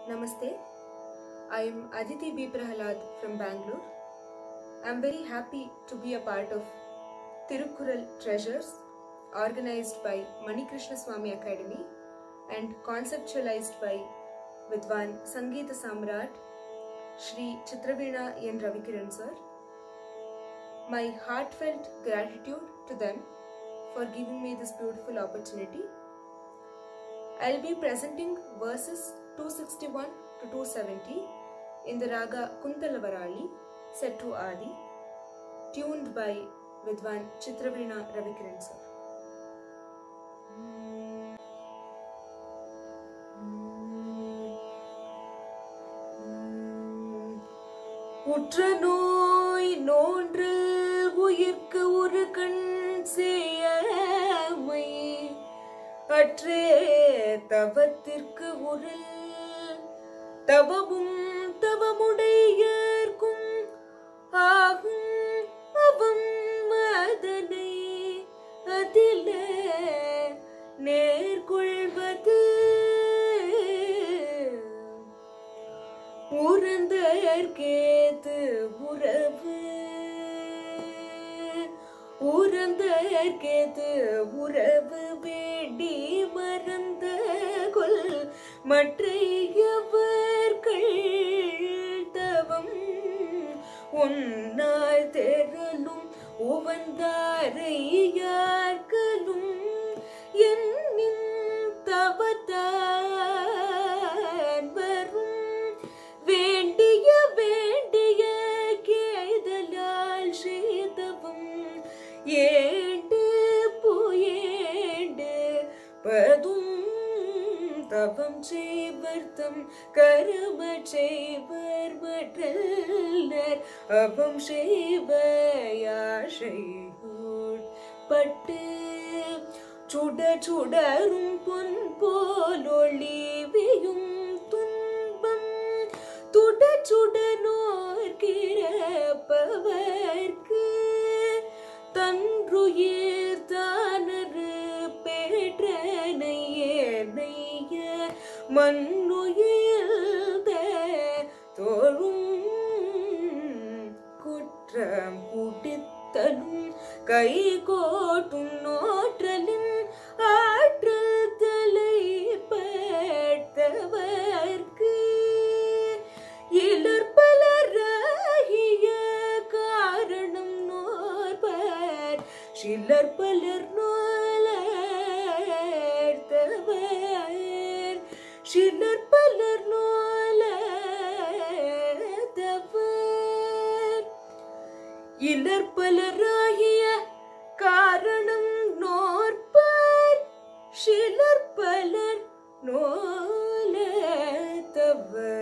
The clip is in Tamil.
Namaste. I am Aditi B. Prahalad from Bangalore. I am very happy to be a part of Tirukural Treasures organized by Manikrishna Swami Academy and conceptualized by Vidwan Sangeeta Samrat Shri Chitraveena N. Ravikiran sir. My heartfelt gratitude to them for giving me this beautiful opportunity. I'll be presenting verses 261 to 270 in the raga Kuntalavarali set to Adi, tuned by Vidwan Chitraveena Ravikiran sir. உற்ற நோய் நோன்றல் உயிர்க்கு ஒரு கண் செய்யமை அற்றே தவத்திற்கு ஒரு தவமும் தவமுடையர்க்கும் ஆகும் அவம் அதனை அதில நேர்கொள்வது உறந்தற்கேது உறவு உறந்தற்கேது உறவு வேண்டி மறந்த கொல் மற்றையவர்கள் தவம் உன்னால் தெரலும் உவந்தாரையார்களும் என்னின் தவத்தான் வரும் வேண்டிய வேண்டிய கேதலால் சேதவும் ஏண்டு போயேண்டு பதும் தவம் செய்வர்த்தம் கரும செய்வர் மற்றல்லர் அவம் செய்வையாஷையோட் பட்டு சுட சுடரும் பொன் போலொளிவியும் துன்பம் துட சுட நோர்கிறப்பவர்க்கு தன்றுயிர் தானரு பேற்றனையே நெய்ய மண்ணுயிர் தோழும் குற்றம் குடித்தலும் கை கோட்டும் நோற்றலின் ஆற்றல் தலைப்பட்டவர்க்கு இலற்பலராகிய காரணம் நோர்பர் சிலர் பலர் நோலர்த்தவர் சிலர் பலர் நோலர்த்தவர் இலற்பலராகிய காரணம் நோற்பர் சிலர் பலர் நோலத்தவர்